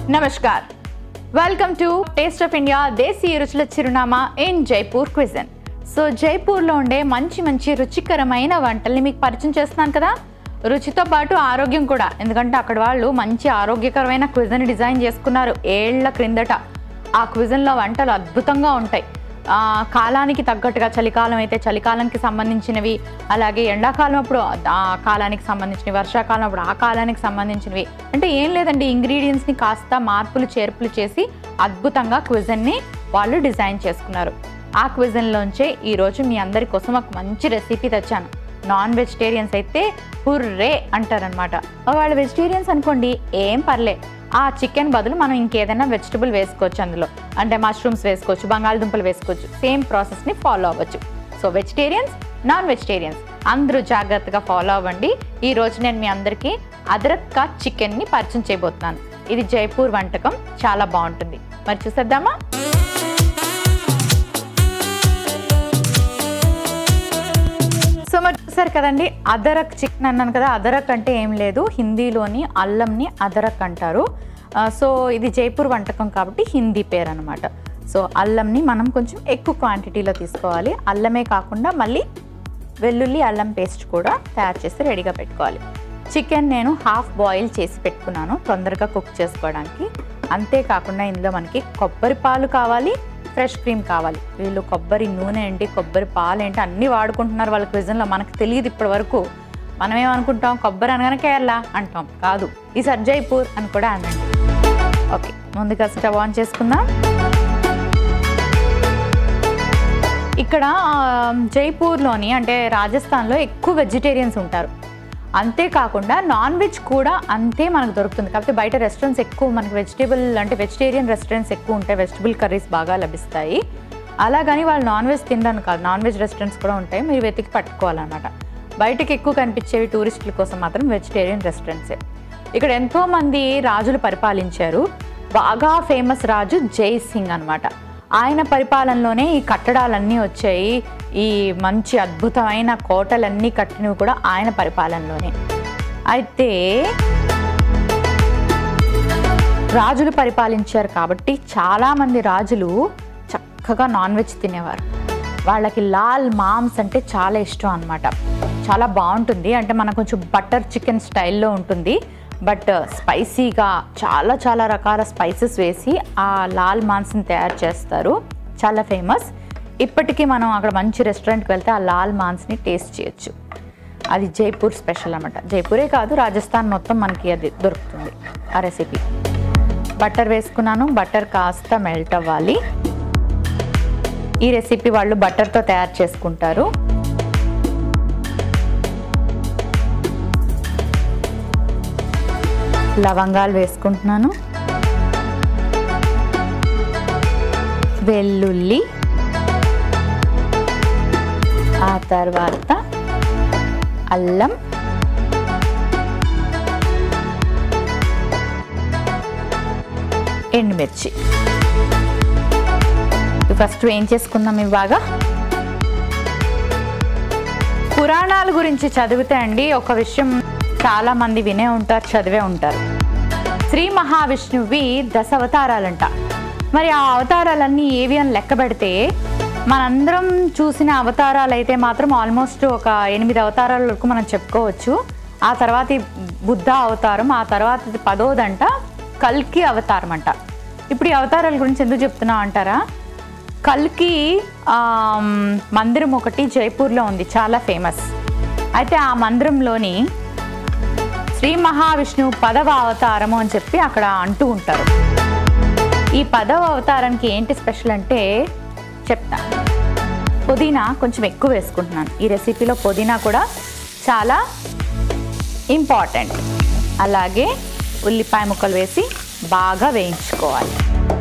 Namaskar welcome to taste of India దేశీయ రుచుల చిరునామా ఇన్ జైపూర్ క్విజన్ సో జైపూర్లో ఉండే మంచి మంచి రుచికరమైన వంటల్ని మీకు పరిచయం చేస్తున్నాను కదా రుచితో పాటు ఆరోగ్యం కూడా ఎందుకంటే అక్కడ వాళ్ళు మంచి ఆరోగ్యకరమైన క్విజన్ డిజైన్ చేసుకున్నారు ఏళ్ల క్రిందట ఆ క్విజన్లో వంటలు అద్భుతంగా ఉంటాయి ఆ, కాలానికి తగ్గట్టుగా చలికాలం అయితే చలికాలంకి సంబంధించినవి అలాగే ఎండాకాలం అప్పుడు ఆ కాలానికి సంబంధించినవి వర్షాకాలం అప్పుడు ఆ కాలానికి సంబంధించినవి అంటే ఏం లేదండి ఇంగ్రీడియంట్స్ని కాస్త మార్పులు చేర్పులు చేసి అద్భుతంగా క్విజన్ని వాళ్ళు డిజైన్ చేసుకున్నారు ఆ క్విజన్లోంచే ఈరోజు మీ అందరి కోసం ఒక మంచి రెసిపీ తెచ్చాను నాన్ వెజిటేరియన్స్ అయితే హుర్రే అంటారనమాట వాళ్ళు వెజిటేరియన్స్ అనుకోండి ఏం పర్లే ఆ చికెన్ బదులు మనం ఇంకేదైనా వెజిటబుల్ వేసుకోవచ్చు అందులో అంటే మష్రూమ్స్ వేసుకోవచ్చు బంగాళదుంపలు వేసుకోవచ్చు సేమ్ ప్రాసెస్ని ఫాలో అవ్వచ్చు సో వెజిటేరియన్స్ నాన్ వెజిటేరియన్స్ అందరూ జాగ్రత్తగా ఫాలో అవ్వండి ఈ రోజు నేను మీ అందరికీ అదరక్క చికెన్ని పరిచయం చేయబోతున్నాను ఇది జైపూర్ వంటకం చాలా బాగుంటుంది మరి చూసేద్దామా సో మరి చూసారు కదండి అదరక్ చికెన్ అన్నాను కదా అదరక్ అంటే ఏం లేదు హిందీలోని అల్లంని అదరక్ అంటారు ఆ, సో ఇది జైపూర్ వంటకం కాబట్టి హిందీ పేరు అనమాట సో అల్లంని మనం కొంచెం ఎక్కువ క్వాంటిటీలో తీసుకోవాలి అల్లమే కాకుండా మళ్ళీ వెల్లుల్లి అల్లం పేస్ట్ కూడా తయారు చేసి రెడీగా పెట్టుకోవాలి చికెన్ నేను హాఫ్ బాయిల్ చేసి పెట్టుకున్నాను తొందరగా కుక్ చేసుకోవడానికి అంతేకాకుండా ఇందులో మనకి కొబ్బరి పాలు కావాలి ఫ్రెష్ క్రీమ్ కావాలి వీళ్ళు కొబ్బరి నూనె ఏంటి కొబ్బరి పాలు ఏంటి అన్నీ వాడుకుంటున్నారు వాళ్ళ క్విజన్లో మనకు తెలియదు ఇప్పటి వరకు మనం ఏమనుకుంటాం కొబ్బరి అనగానే కేరళ అంటాం కాదు ఈ జైపూర్ అని కూడా అనండి ఓకే ముందుగా స్టవ్ ఆన్ చేసుకుందాం ఇక్కడ ఆ, జైపూర్లోని అంటే రాజస్థాన్లో ఎక్కువ వెజిటేరియన్స్ ఉంటారు అంతేకాకుండా నాన్ వెజ్ కూడా అంతే మనకు దొరుకుతుంది కాకపోతే బయట రెస్టారెంట్స్ ఎక్కువ మనకి వెజిటేబుల్ అంటే వెజిటేరియన్ రెస్టారెంట్స్ ఎక్కువ ఉంటాయి వెజిటబుల్ కర్రీస్ బాగా లభిస్తాయి అలాగని వాళ్ళు నాన్ వెజ్ తినడానికి కాదు నాన్ వెజ్ రెస్టారెంట్స్ కూడా ఉంటాయి మీరు వెతికి పట్టుకోవాలన్నమాట బయటకి ఎక్కువ కనిపించేవి టూరిస్టుల కోసం మాత్రం వెజిటేరియన్ రెస్టారెంట్సే ఇక్కడ ఎంతో మంది రాజులు పరిపాలించారు బాగా ఫేమస్ రాజు జై సింగ్ అన్నమాట ఆయన పరిపాలనలోనే ఈ కట్టడాలన్నీ వచ్చాయి ఈ మంచి అద్భుతమైన కోటలన్నీ కట్టినవి కూడా ఆయన పరిపాలనలోనే అయితే రాజులు పరిపాలించారు కాబట్టి చాలామంది రాజులు చక్కగా నాన్ వెజ్ తినేవారు వాళ్ళకి లాల్ మాంస్ అంటే చాలా ఇష్టం అన్నమాట చాలా బాగుంటుంది అంటే మన కొంచెం బటర్ చికెన్ స్టైల్లో ఉంటుంది బట్ స్పైసీగా చాలా చాలా రకాల స్పైసెస్ వేసి ఆ లాల్ మాంస్ని తయారు చేస్తారు చాలా ఫేమస్ ఇప్పటికీ మనం అక్కడ మంచి రెస్టారెంట్కి వెళ్తే ఆ లాల్ మాంస్ని టేస్ట్ చేయొచ్చు అది జైపూర్ స్పెషల్ అనమాట జైపూరే కాదు రాజస్థాన్ మొత్తం మనకి అది దొరుకుతుంది ఆ రెసిపీ బటర్ వేసుకున్నాను బటర్ కాస్త మెల్ట్ అవ్వాలి ఈ రెసిపీ వాళ్ళు బటర్తో తయారు చేసుకుంటారు లవంగాలు వేసుకుంటున్నాను వెల్లుల్లి ఆ తర్వాత అల్లం ఎండుమిర్చి ఇవి ఫస్ట్ ఏం చేసుకుందాం ఇవి బాగా పురాణాల గురించి చదివితే అండి ఒక విషయం చాలా మంది వినే ఉంటారు చదివే ఉంటారు శ్రీ మహావిష్ణువి దశ అవతారాలంట మరి ఆ అవతారాలన్నీ ఏవి అని లెక్క పెడితే మనందరం చూసిన అవతారాలు అయితే మాత్రం ఆల్మోస్ట్ ఒక ఎనిమిది అవతారాల వరకు మనం చెప్పుకోవచ్చు ఆ తర్వాత ఈ బుద్ధ అవతారం ఆ తర్వాత ఇది పదోదంట కల్కి అవతారం అంట ఇప్పుడు ఈ అవతారాల గురించి ఎందుకు చెప్తున్నా అంటారా కల్కి ఆమ్, మందిరం ఒకటి జైపూర్లో ఉంది చాలా ఫేమస్ అయితే ఆ మందిరంలోని శ్రీ మహావిష్ణువు పదవ అవతారము అని చెప్పి అక్కడ అంటూ ఉంటారు ఈ పదవ అవతారానికి ఏంటి స్పెషల్ అంటే చెప్తా పుదీనా కొంచెం ఎక్కువ వేసుకుంటున్నాను ఈ రెసిపీలో పుదీనా కూడా చాలా ఇంపార్టెంట్ అలాగే ఉల్లిపాయ ముక్కలు వేసి బాగా వేయించుకోవాలి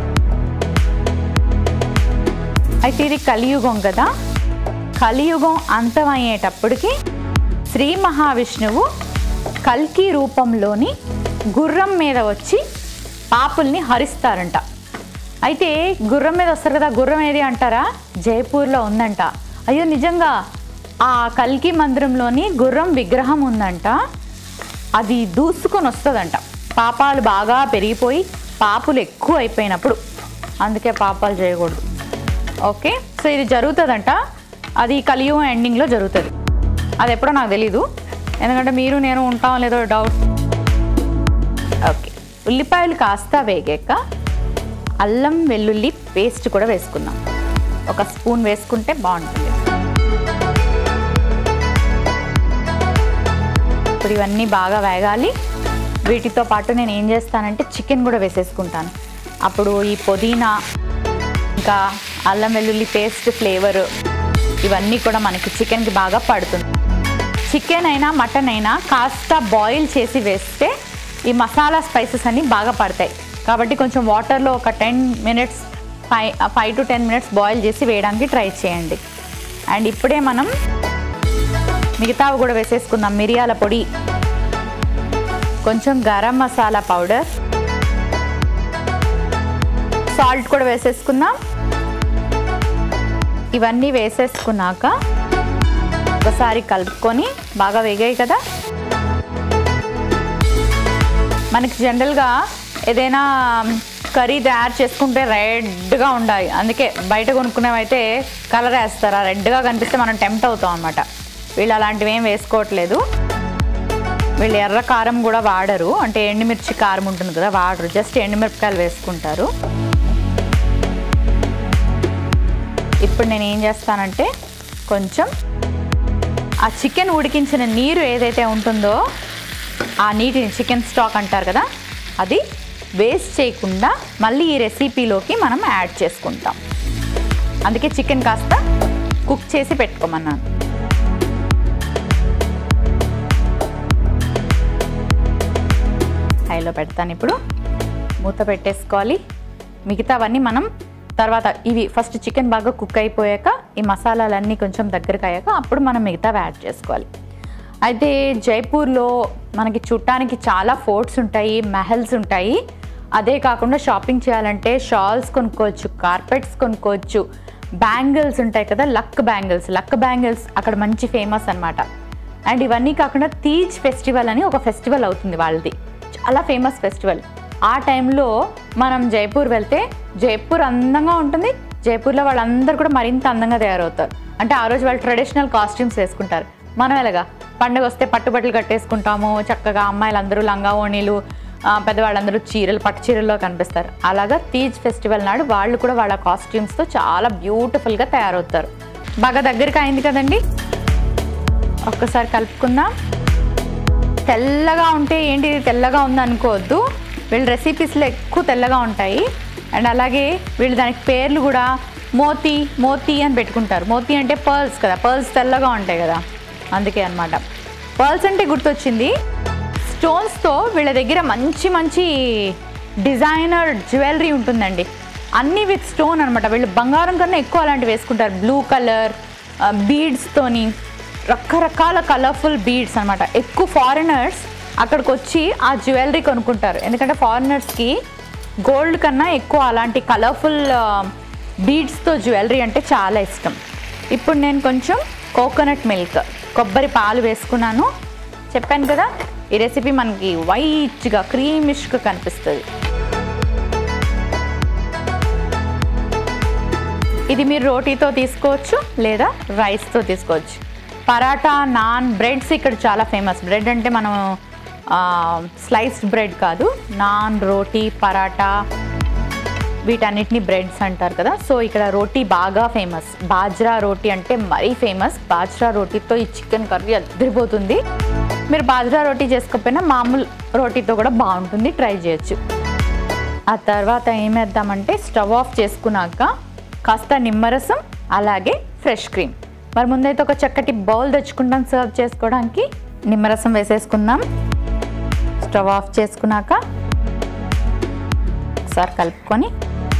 అయితే ఇది కలియుగం కదా కలియుగం అంతమయ్యేటప్పటికి శ్రీ మహావిష్ణువు కల్కి రూపంలోని గుర్రం మీద వచ్చి పాపుల్ని హరిస్తారంట అయితే గుర్రం మీద వస్తారు కదా గుర్రం ఏది అంటారా జైపూర్లో ఉందంట అయ్యో నిజంగా ఆ కల్కి మందిరంలోని గుర్రం విగ్రహం ఉందంట అది దూసుకొని వస్తుందంట పాపాలు బాగా పెరిగిపోయి పాపులు ఎక్కువ అయిపోయినప్పుడు అందుకే పాపాలు చేయకూడదు ఓకే సో ఇది జరుగుతుందంట అది కలియుగం ఎండింగ్లో జరుగుతుంది అది ఎప్పుడో నాకు తెలీదు ఎందుకంటే మీరు నేను ఉంటాం లేదో డౌట్ ఓకే ఉల్లిపాయలు కాస్త వేగాక అల్లం వెల్లుల్లి పేస్ట్ కూడా వేసుకుందాం ఒక స్పూన్ వేసుకుంటే బాగుంటుంది ఇప్పుడు ఇవన్నీ బాగా వేగాలి వీటితో పాటు నేను ఏం చేస్తానంటే చికెన్ కూడా వేసేసుకుంటాను అప్పుడు ఈ పుదీనా ఇంకా అల్లం వెల్లుల్లి పేస్ట్ ఫ్లేవర్ ఇవన్నీ కూడా మనకి చికెన్కి బాగా పడుతుంది చికెన్ అయినా మటన్ అయినా కాస్త బాయిల్ చేసి వేస్తే ఈ మసాలా స్పైసెస్ అన్నీ బాగా పడతాయి కాబట్టి కొంచెం వాటర్లో ఒక ten minutes five five to ten minutes boil చేసి వేయడానికి ట్రై చేయండి అండ్ ఇప్పుడే మనం మిగతావి కూడా వేసేసుకుందాం మిరియాల పొడి కొంచెం గరం మసాలా పౌడర్ సాల్ట్ కూడా వేసేసుకుందాం ఇవన్నీ వేసేసుకున్నాక ఒకసారి కలుపుకొని బాగా వేగాయి కదా మనకి జనరల్గా ఏదైనా కర్రీ తయారు చేసుకుంటే రెడ్గా ఉండాలి అందుకే బయట కొనుక్కునేవైతే కలర్ వేస్తారు ఆ రెడ్గా కనిపిస్తే మనం టెంప్ట్ అవుతాం అనమాట వీళ్ళు అలాంటివి ఏం వేసుకోవట్లేదు వీళ్ళు ఎర్ర కారం కూడా వాడరు అంటే ఎండుమిర్చి కారం ఉంటుంది కదా వాడరు జస్ట్ ఎండుమిరపకాయలు వేసుకుంటారు ఇప్పుడు నేను ఏం చేస్తానంటే కొంచెం ఆ చికెన్ ఉడికించిన నీరు ఏదైతే ఉంటుందో ఆ నీటిని చికెన్ స్టాక్ అంటారు కదా అది వేస్ట్ చేయకుండా మళ్ళీ ఈ రెసిపీలోకి మనం యాడ్ చేసుకుంటాం అందుకే చికెన్ కాస్త కుక్ చేసి పెట్టుకోమన్నాను హైలో పెడతాను ఇప్పుడు మూత పెట్టేసుకోవాలి మిగతావన్నీ మనం తర్వాత ఇవి ఫస్ట్ చికెన్ బాగా కుక్ అయిపోయాక ఈ మసాలాలన్నీ కొంచెం దగ్గరకు అయ్యాక అప్పుడు మనం మిగతావి యాడ్ చేసుకోవాలి అయితే జైపూర్లో మనకి చూడటానికి చాలా ఫోర్ట్స్ ఉంటాయి మెహల్స్ ఉంటాయి అదే కాకుండా షాపింగ్ చేయాలంటే షాల్స్ కొనుక్కోవచ్చు కార్పెట్స్ కొనుక్కోవచ్చు బ్యాంగిల్స్ ఉంటాయి కదా లక్ బ్యాంగిల్స్ లక్ బ్యాంగిల్స్ అక్కడ మంచి ఫేమస్ అన్నమాట అండ్ ఇవన్నీ కాకుండా తీజ్ ఫెస్టివల్ అని ఒక ఫెస్టివల్ అవుతుంది వాళ్ళది చాలా ఫేమస్ ఫెస్టివల్ ఆ టైంలో మనం జైపూర్ వెళ్తే జైపూర్ అందంగా ఉంటుంది జైపూర్లో వాళ్ళందరూ కూడా మరింత అందంగా తయారవుతారు అంటే ఆ రోజు వాళ్ళు ట్రెడిషనల్ కాస్ట్యూమ్స్ వేసుకుంటారు మనం ఎలాగా పండుగ వస్తే పట్టుబట్టలు కట్టేసుకుంటాము చక్కగా అమ్మాయిలందరూ లంగా ఓణీలు ఆ, పెద్దవాళ్ళందరూ చీరలు పట్టు చీరల్లో కనిపిస్తారు అలాగా తీజ్ ఫెస్టివల్ నాడు వాళ్ళు కూడా వాళ్ళ కాస్ట్యూమ్స్తో చాలా బ్యూటిఫుల్గా తయారవుతారు బాగా దగ్గరికి అయింది కదండి ఒక్కసారి కలుపుకుందాం తెల్లగా ఉంటే ఏంటి ఇది తెల్లగా ఉంది అనుకోవద్దు వీళ్ళ రెసిపీస్లో ఎక్కువ తెల్లగా ఉంటాయి అండ్ అలాగే వీళ్ళు దానికి పేర్లు కూడా మోతీ మోతీ అని పెట్టుకుంటారు మోతీ అంటే పర్ల్స్ కదా పర్ల్స్ తెల్లగా ఉంటాయి కదా అందుకే అన్నమాట పర్ల్స్ అంటే గుర్తొచ్చింది స్టోన్స్తో వీళ్ళ దగ్గర మంచి మంచి డిజైనర్ జ్యువెలరీ ఉంటుందండి అన్నీ విత్ స్టోన్ అనమాట వీళ్ళు బంగారం కన్నా ఎక్కువ అలాంటివి వేసుకుంటారు బ్లూ కలర్ బీడ్స్తోని రకరకాల కలర్ఫుల్ బీడ్స్ అనమాట ఎక్కువ ఫారినర్స్ అక్కడికి వచ్చి ఆ జ్యువెలరీ కొనుక్కుంటారు ఎందుకంటే ఫారినర్స్కి గోల్డ్ కన్నా ఎక్కువ అలాంటి కలర్ఫుల్ బీడ్స్తో జ్యువెలరీ అంటే చాలా ఇష్టం ఇప్పుడు నేను కొంచెం కోకోనట్ మిల్క్ కొబ్బరి పాలు వేసుకున్నాను చెప్పాను కదా ఈ రెసిపీ మనకి వైట్గా క్రీమిష్గా కనిపిస్తుంది ఇది మీరు రోటీతో తీసుకోవచ్చు లేదా రైస్తో తీసుకోవచ్చు పరాటా నాన్ బ్రెడ్స్ ఇక్కడ చాలా ఫేమస్ బ్రెడ్ అంటే మనం స్లైస్డ్ బ్రెడ్ కాదు నాన్ రోటీ పరాటా వీటన్నిటిని బ్రెడ్స్ అంటారు కదా సో ఇక్కడ రోటీ బాగా ఫేమస్ బాజ్రా రోటీ అంటే మరీ ఫేమస్ బాజ్రా రోటీతో ఈ చికెన్ కర్రీ అదిరిపోతుంది మీరు బాజ్రా రోటీ చేసుకోకపోయినా మామూలు రోటీతో కూడా బాగుంటుంది ట్రై చేయొచ్చు ఆ తర్వాత ఏం వేద్దామంటే స్టవ్ ఆఫ్ చేసుకున్నాక కాస్త నిమ్మరసం అలాగే ఫ్రెష్ క్రీమ్ మరి ముందైతే ఒక చక్కటి బౌల్ తెచ్చుకుంటాం సర్వ్ చేసుకోవడానికి నిమ్మరసం వేసేసుకుందాం స్టవ్ ఆఫ్ చేసుకున్నాక ఒకసారి కలుపుకొని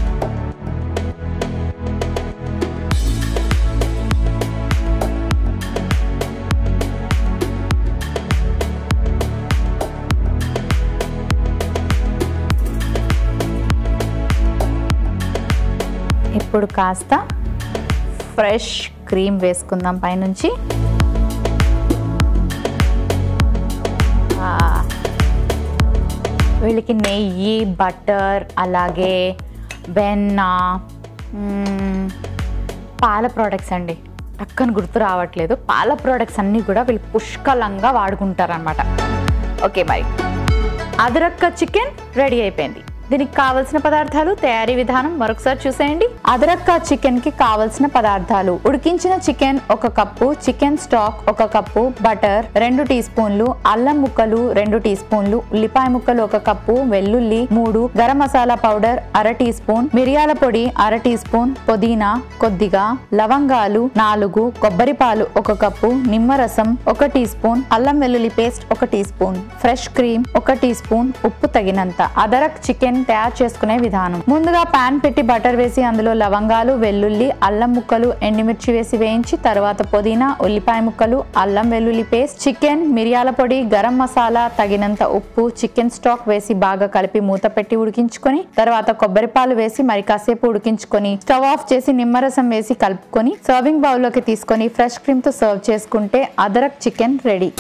ఇప్పుడు కాస్త ఫ్రెష్ క్రీమ్ వేసుకుందాం పైనుంచి ఆ. వీళ్ళకి నెయ్యి బటర్ అలాగే వెన్న మ్మ్, పాల ప్రోడక్ట్స్ అండి పక్కన గుర్తు రావట్లేదు పాల ప్రోడక్ట్స్ అన్నీ కూడా వీళ్ళు పుష్కలంగా వాడుకుంటారనమాట ఓకే మరి అదరక్క చికెన్ రెడీ అయిపోయింది దీనికి కావలసిన పదార్థాలు తయారీ విధానం మరొకసారి చూసేయండి అదరక్క చికెన్ కి కావలసిన పదార్థాలు ఉడికించిన చికెన్ ఒక కప్పు చికెన్ స్టాక్ ఒక కప్పు బటర్ రెండు టీ స్పూన్లు అల్లం ముక్కలు రెండు టీ స్పూన్లు ఉల్లిపాయ ముక్కలు ఒక కప్పు వెల్లుల్లి మూడు గరం మసాలా పౌడర్ అర టీ స్పూన్ మిరియాల పొడి అర టీ స్పూన్ పుదీనా కొద్దిగా లవంగాలు నాలుగు కొబ్బరి పాలు ఒక కప్పు నిమ్మరసం ఒక టీ స్పూన్ అల్లం వెల్లుల్లి పేస్ట్ ఒక టీ స్పూన్ ఫ్రెష్ క్రీమ్ ఒక టీ స్పూన్ ఉప్పు తగినంత అదరక్ చికెన్ తయారు చేసుకునే విధానం ముందుగా పాన్ పెట్టి బటర్ వేసి అందులో లవంగాలు వెల్లుల్లి అల్లం ముక్కలు ఎండుమిర్చి వేసి వేయించి తర్వాత పుదీనా ఉల్లిపాయ ముక్కలు అల్లం వెల్లుల్లి పేస్ట్ చికెన్ మిరియాల పొడి గరం మసాలా తగినంత ఉప్పు చికెన్ స్టాక్ వేసి బాగా కలిపి మూత పెట్టి ఉడికించుకొని తర్వాత కొబ్బరి పాలు వేసి మరి కాసేపు ఉడికించుకొని స్టవ్ ఆఫ్ చేసి నిమ్మరసం వేసి కలుపుకొని సర్వింగ్ బౌల్ లోకి తీసుకొని ఫ్రెష్ క్రీమ్ తో సర్వ్ చేసుకుంటే అదరక్ చికెన్ రెడీ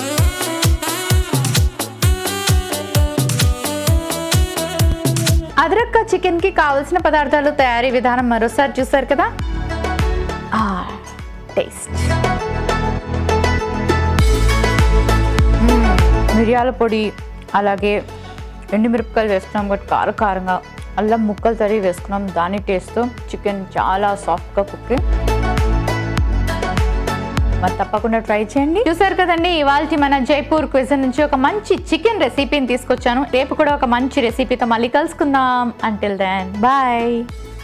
అదరక్క చికెన్ కి కావలసిన పదార్థాలు తయారీ విధానం మరోసారి చూసారు కదా టేస్ట్ మిరియాల పొడి అలాగే ఎండుమిరపకాయలు వేసుకున్నాం కాబట్టి కార కారంగా అల్లం ముక్కలు తరిగి వేసుకున్నాం దాని టేస్ట్తో చికెన్ చాలా సాఫ్ట్గా కుక్ మరి తప్పకుండా ట్రై చేయండి చూసారు కదండి ఇవాళ మన జైపూర్ క్విజన్ నుంచి ఒక మంచి చికెన్ రెసిపీని తీసుకొచ్చాను రేపు కూడా ఒక మంచి రెసిపీతో మళ్ళీ కలుసుకుందాం అంటిల్ దెన్ బాయ్